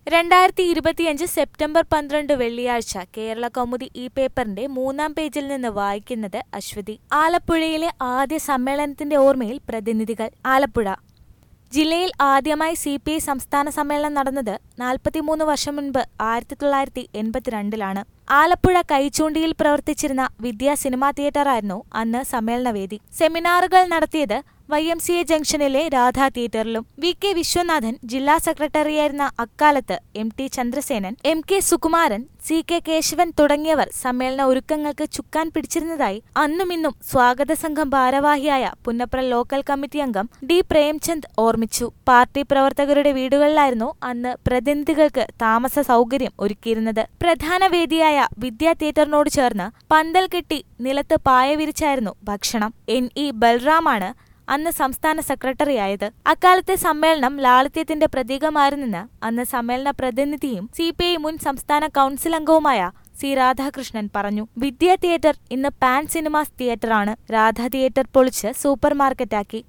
രണ്ടായിരത്തി ഇരുപത്തിയഞ്ച് സെപ്റ്റംബർ പന്ത്രണ്ട് വെള്ളിയാഴ്ച കേരള കൗമുദി ഈ പേപ്പറിന്റെ മൂന്നാം പേജിൽ നിന്ന് വായിക്കുന്നത് അശ്വതി ആലപ്പുഴയിലെ ആദ്യ സമ്മേളനത്തിന്റെ ഓർമ്മയിൽ പ്രതിനിധികൾ ആലപ്പുഴ ജില്ലയിൽ ആദ്യമായി സി പി ഐ സംസ്ഥാന സമ്മേളനം നടന്നത് നാൽപ്പത്തിമൂന്ന് വർഷം മുൻപ് ആയിരത്തി തൊള്ളായിരത്തി എൺപത്തിരണ്ടിലാണ് ആലപ്പുഴ കൈച്ചൂണ്ടിയിൽ പ്രവർത്തിച്ചിരുന്ന വിദ്യാ സിനിമാ തിയേറ്ററായിരുന്നു അന്ന് സമ്മേളനവേദി സെമിനാറുകൾ നടത്തിയത് വൈ എം സി എ ജംഗ്ഷനിലെ രാധാ തിയേറ്ററിലും വി കെ വിശ്വനാഥൻ ജില്ലാ സെക്രട്ടറിയായിരുന്ന അക്കാലത്ത് M T Chandrasenan M K Sukumaran C K Kesavan തുടങ്ങിയവർ സമ്മേളന ഒരുക്കങ്ങൾക്ക് ചുക്കാൻ പിടിച്ചിരുന്നതായി അന്നും ഇന്നും സ്വാഗത സംഘം ഭാരവാഹിയായ പുന്നപ്ര ലോക്കൽ കമ്മിറ്റി അംഗം ഡി പ്രേംചന്ദ് ഓർമ്മിച്ചു പാർട്ടി പ്രവർത്തകരുടെ വീടുകളിലായിരുന്നു അന്ന് പ്രതിനിധികൾക്ക് താമസ സൗകര്യം ഒരുക്കിയിരുന്നത് പ്രധാന വേദിയായ വിദ്യാ തിയേറ്ററിനോട് ചേർന്ന് പന്തൽ കെട്ടി നിലത്ത് പായ വിരിച്ചായിരുന്നു ഭക്ഷണം എൻ ഇ ബൽറാമാണ് അന്ന് സംസ്ഥാന സെക്രട്ടറിയായത് അക്കാലത്തെ സമ്മേളനം ലാളിത്യത്തിന്റെ പ്രതീകമായിരുന്നെന്ന് അന്ന് സമ്മേളന പ്രതിനിധിയും സി പി ഐ മുൻ സംസ്ഥാന കൗൺസിൽ അംഗവുമായ സി രാധാകൃഷ്ണൻ പറഞ്ഞു വിദ്യാ തിയേറ്റർ ഇന്ന് പാൻ സിനിമാസ് തിയേറ്ററാണ് രാധാ തിയേറ്റർ പൊളിച്ച് സൂപ്പർ മാർക്കറ്റാക്കി